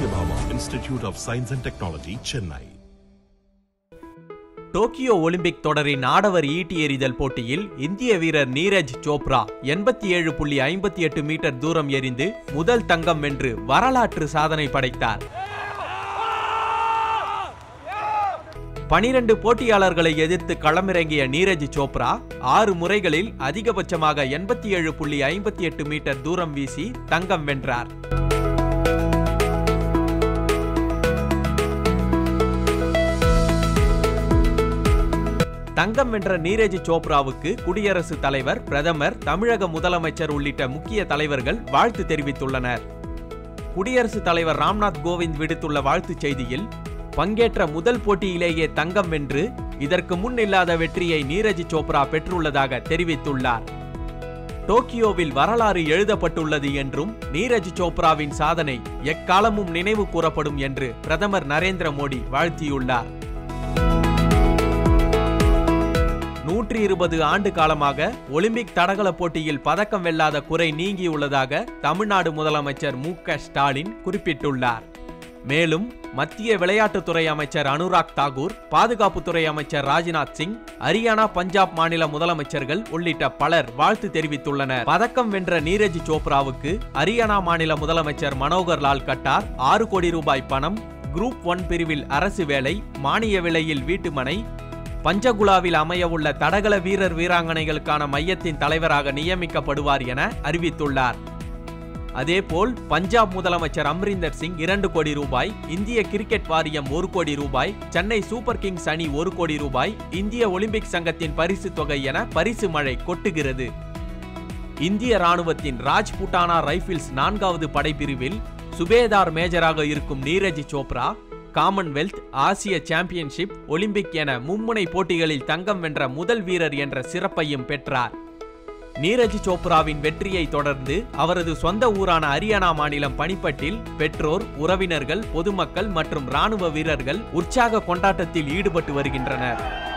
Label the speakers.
Speaker 1: Satyabhama Institute of Science and Technology, Chennai.
Speaker 2: Tokyo Olympic தொடரின் ஆடவர் ஈட்டி எறிதல் போட்டியில் இந்திய வீரர் நீரஜ் சோப்ரா எண்பத்தி ஏழு புள்ளி ஐம்பத்தி எட்டு மீட்டர் தூரம் எறிந்து முதல் தங்கம் வென்று வரலாற்று சாதனை படைத்தார் பனிரெண்டு போட்டியாளர்களை எதிர்த்து களமிறங்கிய நீரஜ் சோப்ரா ஆறு முறைகளில் அதிகபட்சமாக எண்பத்தி ஏழு புள்ளி ஐம்பத்தி எட்டு மீட்டர் தூரம் வீசி தங்கம் வென்றார் தங்கம் வென்ற நீரஜ் சோப்ராவுக்கு குடியரசுத் தலைவர் பிரதமர் தமிழக முதலமைச்சர் உள்ளிட்ட முக்கிய தலைவர்கள் வாழ்த்து தெரிவித்துள்ளனர் குடியரசுத் தலைவர் ராம்நாத் கோவிந்த் விடுத்துள்ள வாழ்த்துச் செய்தியில் பங்கேற்ற முதல் போட்டியிலேயே தங்கம் வென்று இதற்கு முன் இல்லாத வெற்றியை நீரஜ் சோப்ரா பெற்றுள்ளதாக தெரிவித்துள்ளார் டோக்கியோவில் வரலாறு எழுதப்பட்டுள்ளது என்றும் நீரஜ் சோப்ராவின் சாதனை எக்காலமும் நினைவு கூறப்படும் என்று பிரதமர் நரேந்திர மோடி வாழ்த்தியுள்ளார் நூற்றி இருபது ஆண்டு காலமாக ஒலிம்பிக் தடகள போட்டியில் பதக்கம் வெல்லாத குறை நீங்கியுள்ளதாக தமிழ்நாடு முதலமைச்சர் மு க ஸ்டாலின் குறிப்பிட்டுள்ளார் மேலும் மத்திய விளையாட்டுத்துறை அமைச்சர் அனுராக் தாக்கூர் பாதுகாப்புத்துறை அமைச்சர் ராஜ்நாத் சிங் ஹரியானா பஞ்சாப் மாநில முதலமைச்சர்கள் உள்ளிட்ட பலர் வாழ்த்து தெரிவித்துள்ளனர் பதக்கம் வென்ற நீரஜ் சோப்ராவுக்கு ஹரியானா மாநில முதலமைச்சர் மனோகர் லால் கட்டார் ஆறு கோடி ரூபாய் பணம் குரூப் ஒன் பிரிவில் அரசு வேலை மானிய விலையில் வீட்டுமனை பஞ்சகுலாவில் அமையவுள்ள தடகள வீரர் வீராங்கனைகளுக்கான மையத்தின் தலைவராக நியமிக்கப்படுவார் என அறிவித்துள்ளார் அதேபோல் பஞ்சாப் முதலமைச்சர் அம்ரிந்தர் சிங் இரண்டு கோடி ரூபாய் இந்திய கிரிக்கெட் வாரியம் ஒரு கோடி ரூபாய் சென்னை சூப்பர் கிங்ஸ் அணி ஒரு கோடி ரூபாய் இந்திய ஒலிம்பிக் சங்கத்தின் பரிசு தொகை என பரிசு மழை கொட்டுகிறது இந்திய ராணுவத்தின் ராஜ்புட்டானா ரைபிள்ஸ் நான்காவது படைப்பிரிவில் சுபேதார் மேஜராக இருக்கும் நீரஜ் சோப்ரா காமன்வெல்த் ஆசிய சாம்பியன்ஷிப் ஒலிம்பிக் என மும்முனை போட்டிகளில் தங்கம் வென்ற முதல் வீரர் என்ற சிறப்பையும் பெற்றார் நீரஜ் சோப்ராவின் வெற்றியை தொடர்ந்து அவரது சொந்த ஊரான ஹரியானா மாநிலம் பனிப்பட்டில் பெற்றோர் உறவினர்கள் பொதுமக்கள் மற்றும் ராணுவ வீரர்கள் உற்சாக கொண்டாட்டத்தில் ஈடுபட்டு வருகின்றனர்